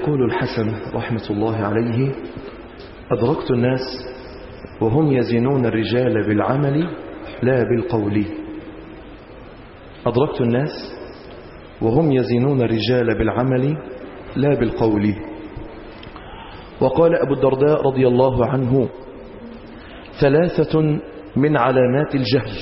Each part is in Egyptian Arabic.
يقول الحسن رحمة الله عليه أدركت الناس وهم يزنون الرجال بالعمل لا بالقول أدركت الناس وهم يزنون الرجال بالعمل لا بالقول وقال أبو الدرداء رضي الله عنه ثلاثة من علامات الجهل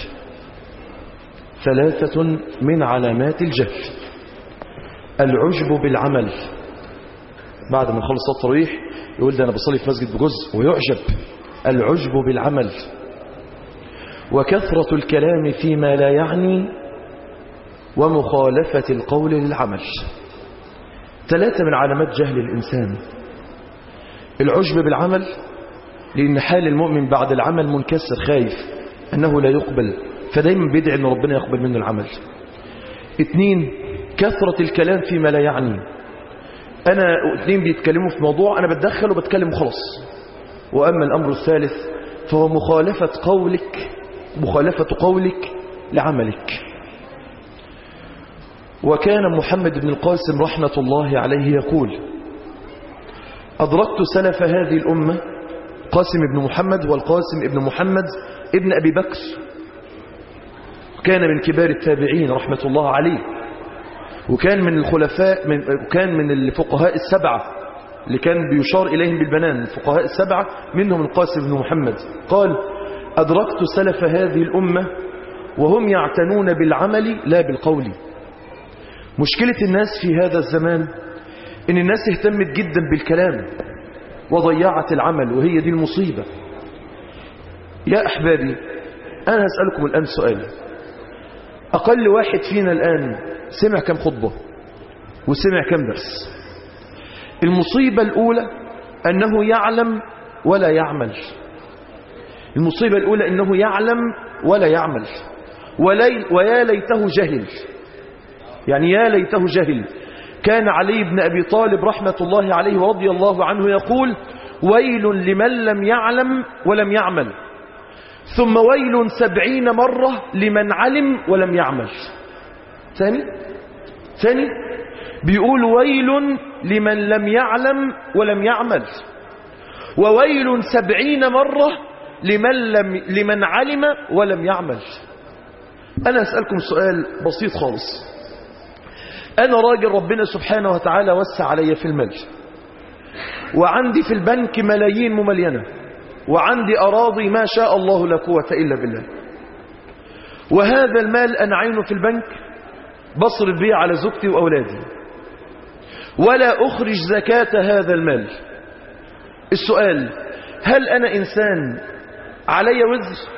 ثلاثة من علامات الجهل العجب بالعمل بعد ما نخلص التراويح يقول ده أنا بصلي في مسجد بجزء ويعجب العجب بالعمل وكثرة الكلام فيما لا يعني ومخالفة القول للعمل ثلاثة من علامات جهل الإنسان العجب بالعمل لأن حال المؤمن بعد العمل منكسر خايف أنه لا يقبل فدايما بيدعي أن ربنا يقبل منه العمل اثنين كثرة الكلام فيما لا يعني أنا اثنين بيتكلموا في موضوع أنا بتدخل وبتكلم وخلاص وأما الأمر الثالث فهو مخالفة قولك مخالفة قولك لعملك وكان محمد بن القاسم رحمة الله عليه يقول أدركت سلف هذه الأمة قاسم بن محمد والقاسم ابن محمد ابن أبي بكر كان من كبار التابعين رحمة الله عليه وكان من الخلفاء من وكان من الفقهاء السبعة اللي كان بيشار إليهم بالبنان الفقهاء السبعة منهم القاسم بن محمد قال أدركت سلف هذه الأمة وهم يعتنون بالعمل لا بالقول مشكلة الناس في هذا الزمان ان الناس اهتمت جدا بالكلام وضيعت العمل وهي دي المصيبة يا أحبابي أنا هسألكم الآن سؤال أقل واحد فينا الآن سمع كم خطبة وسمع كم درس المصيبة الأولى أنه يعلم ولا يعمل المصيبة الأولى أنه يعلم ولا يعمل ولي ويا ليته جهل يعني يا ليته جهل كان علي بن أبي طالب رحمة الله عليه ورضي الله عنه يقول ويل لمن لم يعلم ولم يعمل ثم ويل سبعين مرة لمن علم ولم يعمل ثاني ثاني بيقول ويل لمن لم يعلم ولم يعمل وويل سبعين مرة لمن, لم لمن علم ولم يعمل أنا أسألكم سؤال بسيط خالص أنا راجل ربنا سبحانه وتعالى وسع علي في المال وعندي في البنك ملايين مملينة وعندي أراضي ما شاء الله لا قوة إلا بالله وهذا المال أنا عينه في البنك بصرف به على زوجتي وأولادي ولا أخرج زكاة هذا المال السؤال هل أنا إنسان علي وزر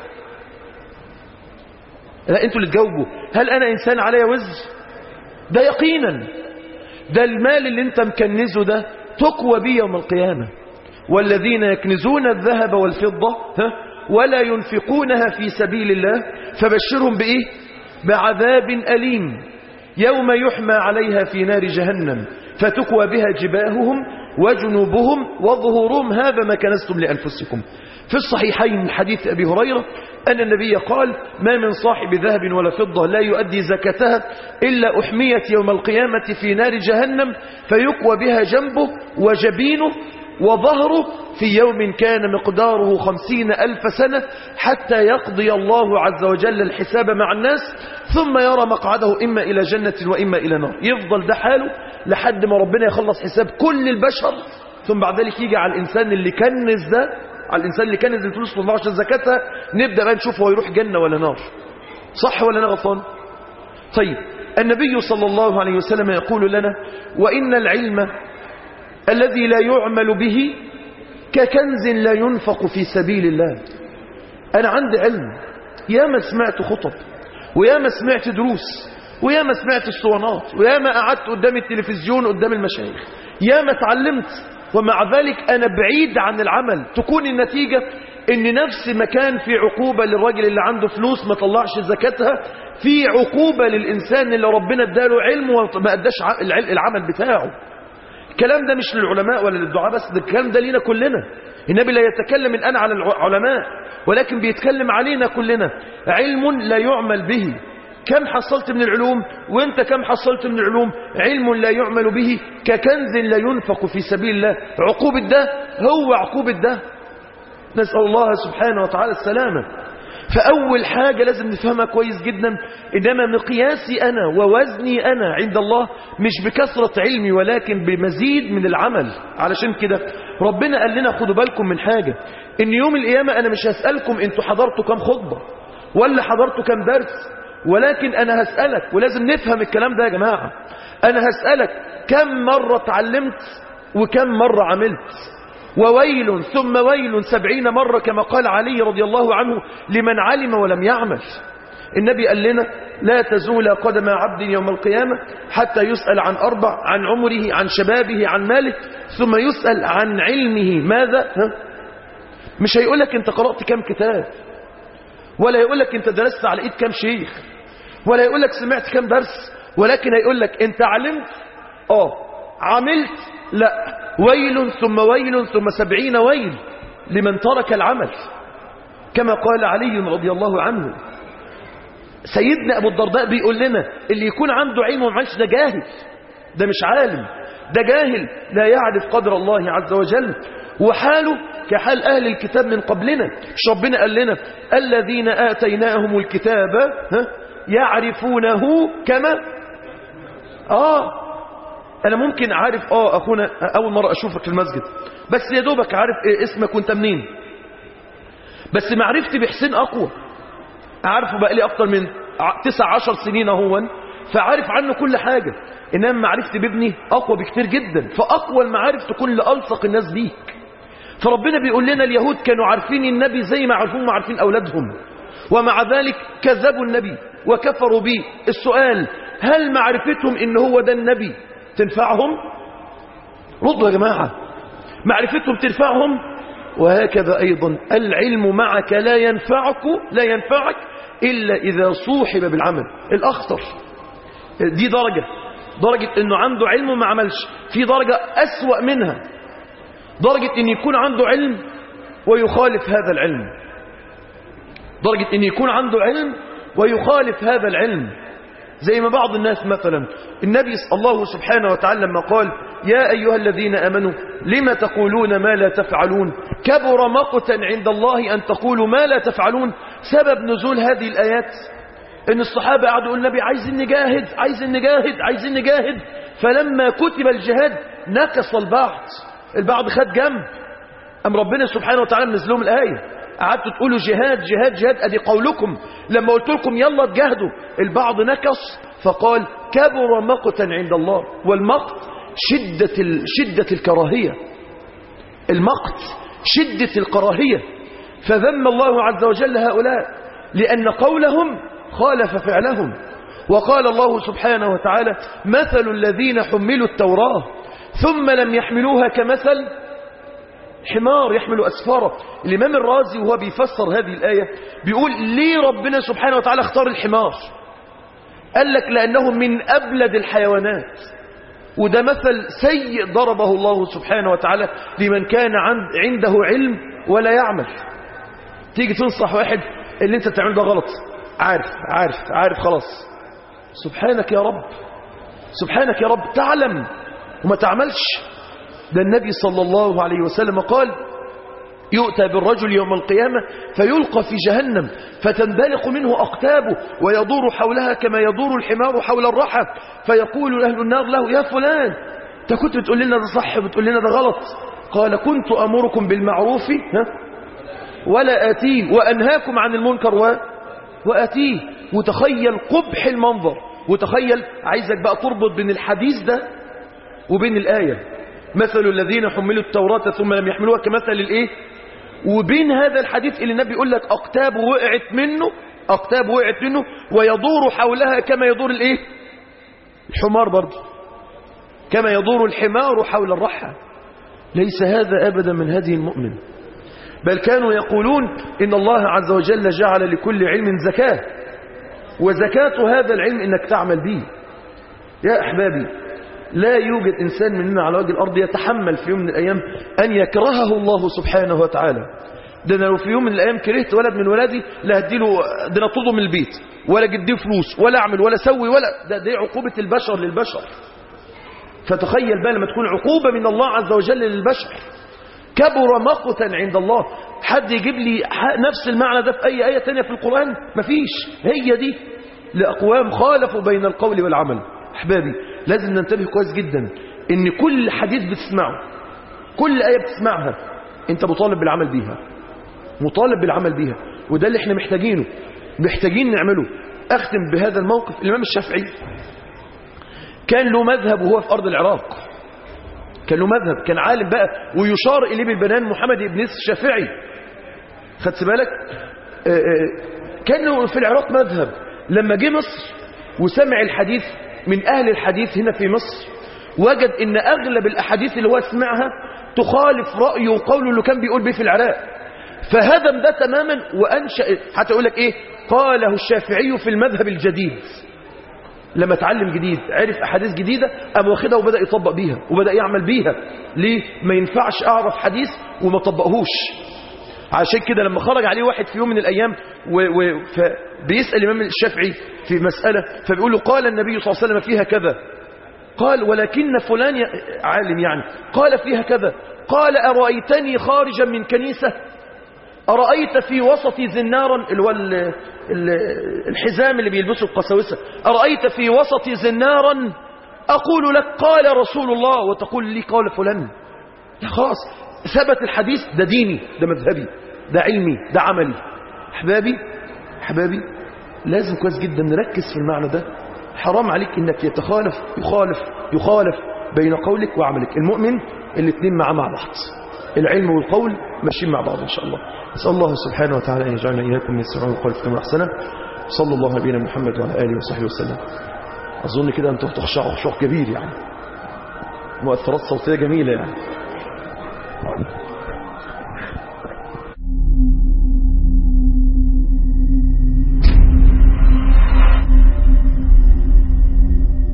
لا أنتوا اللي تجاوبوا هل أنا إنسان علي وزر ده يقينا ده المال اللي انت مكنزه ده تقوى بيه يوم القيامة والذين يكنزون الذهب والفضة ها ولا ينفقونها في سبيل الله فبشرهم بإيه بعذاب أليم يوم يحمى عليها في نار جهنم فتكوى بها جباههم وجنوبهم وظهورهم هذا ما كنزتم لأنفسكم في الصحيحين من حديث أبي هريرة أن النبي قال ما من صاحب ذهب ولا فضة لا يؤدي زكاتها إلا أحميت يوم القيامة في نار جهنم فيقوى بها جنبه وجبينه وظهره في يوم كان مقداره خمسين ألف سنة حتى يقضي الله عز وجل الحساب مع الناس ثم يرى مقعده إما إلى جنة وإما إلى نار يفضل ده حاله لحد ما ربنا يخلص حساب كل البشر ثم بعد ذلك يجي على الإنسان اللي كنز ده على الإنسان اللي كنز الفلوس ما عشان زكاتها نبدأ بقى نشوف هو يروح جنة ولا نار صح ولا أنا غلطان طيب النبي صلى الله عليه وسلم يقول لنا وإن العلم الذي لا يعمل به ككنز لا ينفق في سبيل الله أنا عندي علم يا ما سمعت خطب ويا ما سمعت دروس ويا ما سمعت الصوانات ويا ما قعدت قدام التلفزيون قدام المشايخ يا ما اتعلمت ومع ذلك أنا بعيد عن العمل تكون النتيجة ان نفس ما كان في عقوبة للراجل اللي عنده فلوس ما طلعش زكاتها في عقوبة للإنسان اللي ربنا اداله علم وما اداش العمل بتاعه الكلام ده مش للعلماء ولا للدعاء بس ده الكلام ده لينا كلنا النبي لا يتكلم الآن على العلماء ولكن بيتكلم علينا كلنا علم لا يعمل به كم حصلت من العلوم وانت كم حصلت من العلوم علم لا يعمل به ككنز لا ينفق في سبيل الله عقوبة ده هو عقوبة ده نسأل الله سبحانه وتعالى السلامة فأول حاجة لازم نفهمها كويس جدا إنما مقياسي أنا ووزني أنا عند الله مش بكثرة علمي ولكن بمزيد من العمل علشان كده ربنا قال لنا خدوا بالكم من حاجة إن يوم القيامة أنا مش هسألكم أنتوا حضرتوا كم خطبة ولا حضرتوا كم درس ولكن أنا هسألك ولازم نفهم الكلام ده يا جماعة أنا هسألك كم مرة اتعلمت وكم مرة عملت وويل ثم ويل سبعين مرة كما قال علي رضي الله عنه لمن علم ولم يعمل النبي قال لنا لا تزول قدم عبد يوم القيامة حتى يسأل عن أربع عن عمره عن شبابه عن ماله ثم يسأل عن علمه ماذا ها؟ مش هيقولك انت قرأت كم كتاب ولا يقولك انت درست على ايد كم شيخ ولا يقولك سمعت كم درس ولكن هيقولك انت علمت اه عملت لا ويل ثم ويل ثم سبعين ويل لمن ترك العمل كما قال علي رضي الله عنه سيدنا أبو الدرداء بيقول لنا اللي يكون عنده علم ومعلش ده جاهل ده مش عالم ده جاهل لا يعرف قدر الله عز وجل وحاله كحال أهل الكتاب من قبلنا مش ربنا قال لنا الذين آتيناهم الكتاب ها يعرفونه كما آه أنا ممكن عارف آه أخونا أول مرة أشوفك في المسجد بس يا دوبك عارف إيه اسمك وانت منين بس معرفتي بحسين أقوى أعرفه بقى لي أكتر من تسع عشر سنين اهون فعارف عنه كل حاجة إنما معرفتي بابني أقوى بكتير جدا فأقوى المعارف تكون لألصق الناس بيك فربنا بيقول لنا اليهود كانوا عارفين النبي زي ما عارفين عارفين أولادهم ومع ذلك كذبوا النبي وكفروا به السؤال هل معرفتهم إن هو ده النبي تنفعهم ردوا يا جماعة معرفتهم تنفعهم وهكذا أيضا العلم معك لا ينفعك لا ينفعك إلا إذا صوحب بالعمل الأخطر دي درجة درجة أنه عنده علم وما عملش في درجة أسوأ منها درجة أن يكون عنده علم ويخالف هذا العلم درجة أن يكون عنده علم ويخالف هذا العلم زي ما بعض الناس مثلا النبي الله سبحانه وتعالى لما قال يا أيها الذين أمنوا لما تقولون ما لا تفعلون كبر مقتا عند الله أن تقولوا ما لا تفعلون سبب نزول هذه الآيات ان الصحابة قعدوا يقول النبي عايزين نجاهد عايزين نجاهد عايزين نجاهد فلما كتب الجهاد نكص البعض البعض خد جنب أم ربنا سبحانه وتعالى منزل لهم الآية قعدتوا تقولوا جهاد جهاد جهاد أدي قولكم لما قلت لكم يلا تجاهدوا البعض نكص فقال كبر مقتا عند الله والمقت شدة, ال... شدة الكراهية المقت شدة الكراهية فذم الله عز وجل هؤلاء لأن قولهم خالف فعلهم وقال الله سبحانه وتعالى مثل الذين حملوا التوراة ثم لم يحملوها كمثل حمار يحمل أسفاره الإمام الرازي وهو بيفسر هذه الآية بيقول ليه ربنا سبحانه وتعالى اختار الحمار قال لك لأنه من أبلد الحيوانات وده مثل سيء ضربه الله سبحانه وتعالى لمن كان عنده علم ولا يعمل تيجي تنصح واحد اللي انت تعمل ده غلط عارف عارف عارف خلاص سبحانك يا رب سبحانك يا رب تعلم وما تعملش ده النبي صلى الله عليه وسلم قال يؤتى بالرجل يوم القيامة فيلقى في جهنم فتندلق منه أقتابه ويدور حولها كما يدور الحمار حول الرحى فيقول أهل النار له يا فلان انت كنت بتقول لنا ده صح بتقول لنا ده غلط قال كنت أمركم بالمعروف ها ولا آتيه وأنهاكم عن المنكر و... وآتيه وتخيل قبح المنظر وتخيل عايزك بقى تربط بين الحديث ده وبين الآية مثل الذين حملوا التوراة ثم لم يحملوها كمثل الايه وبين هذا الحديث اللي النبي يقول لك أقتاب وقعت منه أقتاب وقعت منه ويدور حولها كما يدور الايه الحمار برضه كما يدور الحمار حول الرحى ليس هذا أبدا من هدي المؤمن بل كانوا يقولون إن الله عز وجل جعل لكل علم زكاة وزكاة هذا العلم إنك تعمل به يا أحبابي لا يوجد إنسان مننا على وجه الأرض يتحمل في يوم من الأيام أن يكرهه الله سبحانه وتعالى ده انا لو في يوم من الايام كرهت ولد من ولادي لا هديله ده انا اطرده من البيت ولا جديه فلوس ولا اعمل ولا اسوي ولا ده دي عقوبه البشر للبشر فتخيل بقى لما تكون عقوبه من الله عز وجل للبشر كبر مقتا عند الله حد يجيب لي نفس المعنى ده في اي ايه تانية في القران مفيش هي دي لاقوام خالفوا بين القول والعمل احبابي لازم ننتبه كويس جدا ان كل حديث بتسمعه كل ايه بتسمعها انت مطالب بالعمل بيها مطالب بالعمل بيها وده اللي احنا محتاجينه محتاجين نعمله اختم بهذا الموقف الامام الشافعي كان له مذهب وهو في ارض العراق كان له مذهب كان عالم بقى ويشار اليه بالبنان محمد بن الشافعي خدت بالك آآ آآ كان له في العراق مذهب لما جه مصر وسمع الحديث من اهل الحديث هنا في مصر وجد ان اغلب الاحاديث اللي هو سمعها تخالف رايه وقوله اللي كان بيقول بيه في العراق فهدم ده تماما وانشا حتى يقول لك ايه قاله الشافعي في المذهب الجديد لما اتعلم جديد عرف احاديث جديده قام واخدها وبدا يطبق بيها وبدا يعمل بيها ليه ما ينفعش اعرف حديث وما طبقهوش عشان كده لما خرج عليه واحد في يوم من الايام وبيسال الامام الشافعي في مساله فبيقول له قال النبي صلى الله عليه وسلم فيها كذا قال ولكن فلان عالم يعني قال فيها كذا قال ارايتني خارجا من كنيسه أرأيت في وسط زنارا اللي هو الحزام اللي بيلبسه القساوسة أرأيت في وسط زنارا أقول لك قال رسول الله وتقول لي قال فلان لا خلاص ثبت الحديث ده ديني ده مذهبي ده علمي ده عملي أحبابي أحبابي لازم كويس جدا نركز في المعنى ده حرام عليك انك يتخالف يخالف يخالف بين قولك وعملك المؤمن الاثنين معاه مع بعض العلم والقول ماشيين مع بعض ان شاء الله نسال الله سبحانه وتعالى ان يجعلنا اياكم من السمعون القول في احسنه صلى الله على نبينا محمد وعلى اله وصحبه وسلم اظن كده انتم تخشعوا خشوع كبير يعني مؤثرات صوتيه جميله يعني